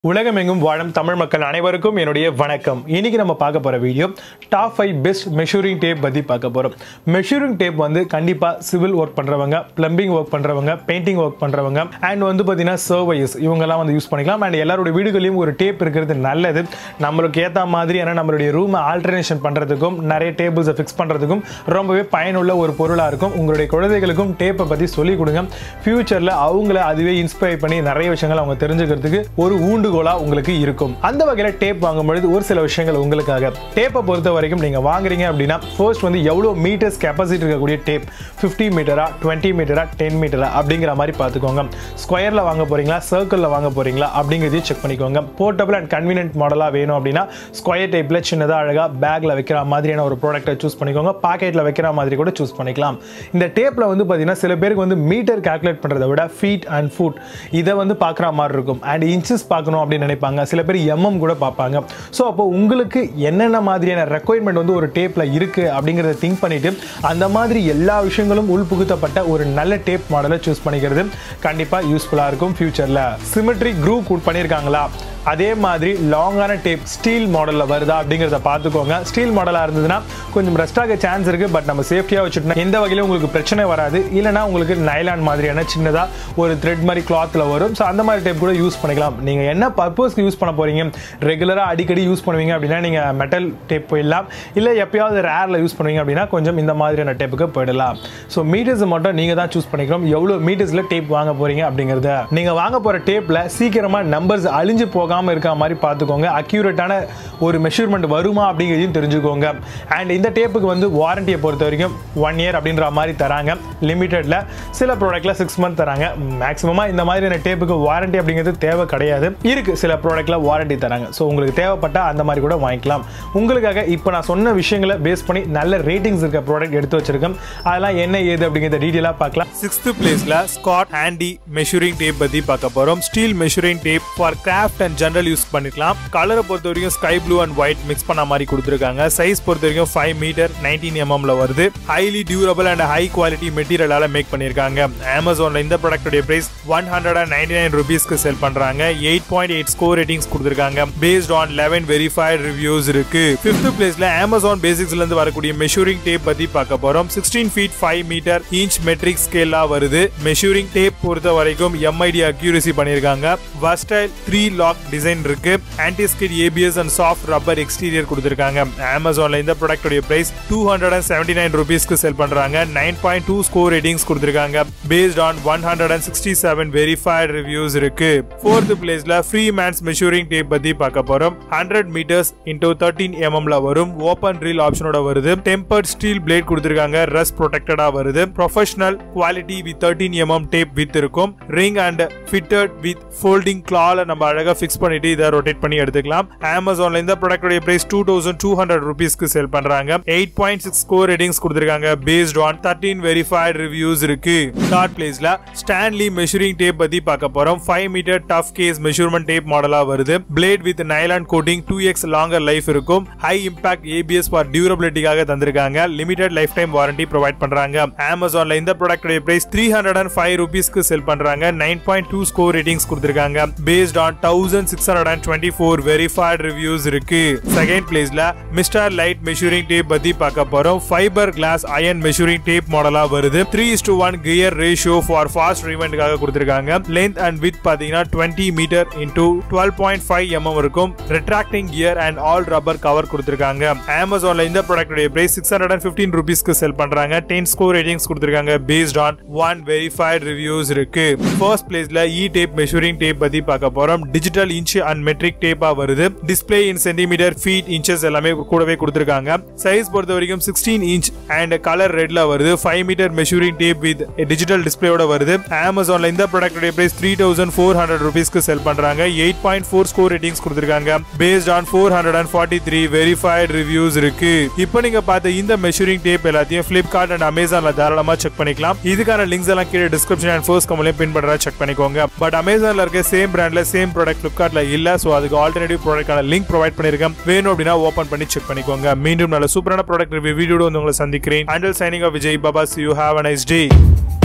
உலகமெங்கும் வாழும் தமிழ் மக்கள் அனைவருக்கும் என்னுடைய வணக்கம் இன்னைக்கு நம்ம பார்க்க போற video top five best measuring tape பத்தி பார்க்க போறோம் மெஷூரிங் டேப் வந்து கண்டிப்பா சிவில் ஒர்க் பண்றவங்க பிளம்பிங் ஒர்க் பண்றவங்க பெயிண்டிங் ஒர்க் பண்றவங்க அண்ட் வந்து பார்த்தீங்கன்னா சர்வைஸ் இவங்கெல்லாம் வந்து யூஸ் பண்ணிக்கலாம் அண்ட் எல்லாரோட வீடுகளையும் ஒரு டேப் இருக்கிறது நல்லது நம்மளுக்கு ஏற்ற மாதிரியான நம்மளுடைய ரூமை ஆல்டர்னேஷன் பண்றதுக்கும் நிறைய டேபிள்ஸை ஃபிக்ஸ் பண்றதுக்கும் ரொம்பவே பயனுள்ள ஒரு பொருளா இருக்கும் உங்களுடைய குழந்தைகளுக்கும் டேப்பை பத்தி சொல்லிக் கொடுங்க ஃபியூச்சர்ல அவங்கள அதுவே இன்ஸ்பயர் பண்ணி நிறைய விஷயங்கள் அவங்க தெரிஞ்சுக்கிறதுக்கு ஒரு ஊண்டுகோலா உங்களுக்கு இருக்கும் அந்த வகையில டேப் வாங்கும் பொழுது ஒரு சில விஷயங்கள் உங்களுக்காக டேப்பை பொறுத்த வரைக்கும் நீங்க வாங்குறீங்க அப்படின்னா ஃபர்ஸ்ட் வந்து எவ்வளவு மீட்டர்ஸ் கெப்பாசிட்டி இருக்கக்கூடிய டேப் 50 மீட்டரா 20 மீட்டரா டென் மீட்டரா அப்படிங்கிற மாதிரி பார்த்துக்கோங்க ஸ்கொயர்ல வாங்க போறீங்களா சர்க்கிள்ல வாங்க போறீங்களா அப்படிங்கிறதையும் செக் பண்ணிக்கோங்க போர்ட்டபிள் அண்ட் கன்வீனியன்ட் மாடலா வேணும் அப்படின்னா ஸ்கொயர் டைப்ல சின்னதா அழகா பேக்ல வைக்கிற மாதிரியான ஒரு ப்ராடக்ட்டை சூஸ் பண்ணிக்கோங்க பாக்கெட்ல வைக்கிற மாதிரி கூட சூஸ் பண்ணிக்கலாம் இந்த டேப்ல வந்து பாத்தீங்கன்னா சில பேருக்கு வந்து மீட்டர் கால்குலேட் பண்றதை விட ஃபீட் அண்ட் ஃபுட் இதை வந்து பார்க்குற மாதிரி இருக்கும் அண்ட் இன்ச்சஸ் பார்க்கணும் அப்படின்னு நினைப்பாங்க சில பேர் எம்எம் கூட பார்ப்பாங்க ஸோ அப்போ உங்களுக்கு என்னென்ன மாதிரியான ரெக்குயர்மெண்ட் வந்து ஒரு டேப்பில் இருக்குது அப்படிங்கிறத திங்க் பண்ணிட்டு அந்த மாதிரி எல்லா விஷயங்களும் உள்புகுத்தப்பட்ட ஒரு நல்ல டேப் மாடலை சூஸ் பண்ணிக்கிறது கண்டிப்பாக யூஸ்ஃபுல்லாக இருக்கும் ஃபியூச்சரில் சிமெட்ரி குரூப் பண்ணியிருக்காங்களா அதே மாதிரி லாங்கான டேப் ஸ்டீல் மாடலில் வருதா அப்படிங்கிறத பார்த்துக்கோங்க ஸ்டீல் மாடலாக இருந்ததுன்னா கொஞ்சம் ரெஸ்ட் ஆக சான்ஸ் இருக்குது பட் நம்ம சேஃப்டியாக வச்சுட்டோம்னா எந்த வகையிலும் உங்களுக்கு பிரச்சனை வராது இல்லைனா உங்களுக்கு நைலான் மாதிரியான சின்னதாக ஒரு த்ரெட் மாதிரி கிளாத்தில் வரும் ஸோ அந்த மாதிரி டேப் கூட யூஸ் பண்ணிக்கலாம் நீங்கள் என்ன பர்பஸ்க்கு யூஸ் பண்ண போகிறீங்க ரெகுலராக அடிக்கடி யூஸ் பண்ணுவீங்க அப்படின்னா நீங்கள் மெட்டல் டேப் போயிடலாம் இல்லை எப்பயாவது ரேரில் யூஸ் பண்ணுவீங்க அப்படின்னா கொஞ்சம் இந்த மாதிரியான டேப்புக்கு போயிடலாம் ஸோ மீட்டர்ஸ் மட்டும் நீங்கள் தான் சூஸ் பண்ணிக்கிறோம் எவ்வளோ மீட்டர்ஸில் டேப் வாங்க போகிறீங்க அப்படிங்கிறத நீங்கள் வாங்க போகிற டேப்பில் சீக்கிரமாக நம்பர்ஸ் அழிஞ்சு போகாமல் இருக்க மாதிரி பார்த்துக்கோங்க அக்யூரேட்டான ஒரு மெஷர்மெண்ட் வருமா அப்படிங்கிறதையும் தெரிஞ்சுக்கோங்க அண்ட் இந்த டேப்புக்கு வந்து வாரண்டியை பொறுத்த வரைக்கும் ஒன் இயர் அப்படின்ற மாதிரி தராங்க லிமிட்டடில் சில ப்ராடக்ட்ல சிக்ஸ் மந்த் தராங்க மேக்ஸிமமாக இந்த மாதிரியான டேப்புக்கு வாரண்டி அப்படிங்கிறது தேவை கிடையாது இருக்குது சில ப்ராடக்ட்ல வாரண்டி தராங்க ஸோ உங்களுக்கு தேவைப்பட்டால் அந்த மாதிரி கூட வாங்கிக்கலாம் உங்களுக்காக இப்போ நான் சொன்ன விஷயங்களை பேஸ் பண்ணி நல்ல ரேட்டிங்ஸ் இருக்க ப்ராடக்ட் எடுத்து வச்சிருக்கேன் அதெல்லாம் என்ன ஏது அப்படிங்கிறத டீட்டெயிலாக பார்க்கலாம் சிக்ஸ்த் பிளேஸ்ல ஸ்காட் ஹேண்டி மெஷூரிங் டேப் பற்றி பார்க்க போகிறோம் steel measuring tape for craft and general use பண்ணிக்கலாம் கலரை பொறுத்த வரைக்கும் sky blue and white mix பண்ண மாதிரி கொடுத்துருக்காங்க சைஸ் பொறுத்த வரைக்கும் ஃபைவ் மீட்டர் நைன்டீன் எம்எம்ல வருது highly durable and high quality மெட்டீரியலால மேக் பண்ணிருக்காங்க அமேசான்ல இந்த ப்ராடக்டோட price one hundred and ninety nine ருபீஸ்க்கு செல் பண்றாங்க eight point eight score ratings கொடுத்துருக்காங்க based on eleven verified reviews இருக்கு ஃபிஃப்த் பிளேஸ்ல அமேசான் பேசிக்ஸ்ல இருந்து வரக்கூடிய மெஷூரிங் டேப் பத்தி பார்க்க போறோம் sixteen feet five metre inch metric ஸ்கேலா வருது மெஷூரிங் டேப் பொறுத்த வரைக்கும் எம்ஐடி அக்யூரசி பண்ணிருக்காங்க வஸ்டைல் த்ரீ லாக் டிசைன் இருக்கு anti skid ABS and soft rubber exterior கொடுத்துருக்காங்க அமேசான்ல இந்த ப்ராடக்டோட price two hundred and seventy nine ருபீஸ்க்கு செல் பண்றாங்க nine point two score ratings கொடுத்துருக்காங்க based on one hundred and sixty seven verified reviews இருக்கு fourth பிளேஸ்ல ஃப்ரீ மேன்ஸ் மெஷூரிங் டேப் பத்தி பார்க்க போறோம் ஹண்ட்ரட் மீட்டர்ஸ் இன்டூ தேர்ட்டீன் எம்எம்ல வரும் ஓப்பன் ட்ரில் ஆப்ஷனோட வருது டெம்பர்ட் ஸ்டீல் பிளேட் கொடுத்துருக்காங்க ரஸ் ப்ரொடெக்டடா வருது professional quality with thirteen MM tape with இருக்கும் ring and fitted with folding கிளால நம்ம அழகா ஃபிக்ஸ் பண்ணிட்டு இதை ரொட்டேட் பண்ணி எடுத்துக்கலாம் அமேசான்ல இந்த ப்ராடக்டோட price two thousand two hundred ருபீஸ்க்கு செல் பண்றாங்க eight point six score ratings கொடுத்துருக்காங்க based on thirteen verified reviews இருக்கு தேர்ட் பிளேஸ்ல ஸ்டான்லி மெஷூரிங் டேப் பத்தி பார்க்க போறோம் five metre tough case measurement tape மாடலா வருது blade with nylon coating two X longer life இருக்கும் ஹை இம்பாக்ட் ஏபிஎஸ் ஃபார் டியூரபிலிட்டிக்காக தந்திருக்காங்க limited lifetime warranty provide பண்றாங்க அமேசான்ல இந்த ப்ராடக்டோட price three hundred and five ருபீஸ்க்கு செல் பண்றாங்க nine point two score ratings கொடுத்துருக்காங்க based on thousand six hundred and twenty four verified reviews இருக்கு செகண்ட் பிளேஸ்ல மிஸ்டர் லைட் மெஷூரிங் டேப் பத்தி பார்க்க போறோம் fibre glass iron measuring tape மாடலா வருது three to one gear ratio for fast ரிவெண்ட்காக கொடுத்துருக்காங்க லென்த் அண்ட் வித் பாத்தீங்கன்னா twenty metre into twelve point five MM இருக்கும் retracting gear and all rubber cover கொடுத்துருக்காங்க அமேசான்ல இந்த ப்ராடக்டோட price six hundred and fifteen ருபீஸ்க்கு செல் பண்றாங்க டென் ஸ்கோர் ரேட்டிங்ஸ் கொடுத்துருக்காங்க based on one verified reviews இருக்கு ஃபர்ஸ்ட் பிளேஸ்ல இ டேப் மெஷூரிங் டேப் பத்தி பார்க்க போறோம் டிஜிட்டல் இன்ச் அண்ட் மெட்ரிக் டேப்பா வருது display in centimetre feet inches எல்லாமே கூடவே கொடுத்துருக்காங்க சைஸ் பொறுத்த வரைக்கும் சிக்ஸ்டீன் இன்ச் அண்ட் கலர் ரெட்ல வருது five metre measuring tape with digital டிஸ்பிளேயோட வருது அமேசான்ல இந்த ப்ராடக்டோட price three thousand four hundred ருபீஸ்க்கு செல் பண்றாங்க eight point four score ratings கொடுத்துருக்காங்க based on four hundred and forty three verified reviews இருக்கு இப்போ நீங்க பார்த்த இந்த மெஷூரிங் டேப் எல்லாத்தையும் பிளிப்கார்ட் அண்ட் அமேசான்ல தாராளமா செக் பண்ணிக்கலாம் இதுக்கான லிங்க்ஸ் எல்லாம் கீழே டிஸ்கிரிப்ஷன் அண்ட் ஃபர்ஸ்ட் கமெண்ட்லயும் பின் பண்றதா செக் பண்ணிக்கோங்க பட் அமேசான்ல இருக்க சேம் பிராண்ட்ல சேம் ப்ராடக்ட் பிளிப்கார்ட்ல இல்ல சோ அதுக்கு ஆல்டர்னேட்டிவ் ப்ராடக்டான லிங்க் ப்ரொவைட் பண்ணிருக்கேன் வேணும் அப்படின்னா ஓபன் பண்ணி செக் பண்ணிக்கோங்க மீண்டும் நல்ல சூப்பரான ப்ராடக்ட் ரிவ்யூ வீடியோட வந்து உங்களை சந்திக்கிறேன் until signing off Vijay Baba see you have a nice day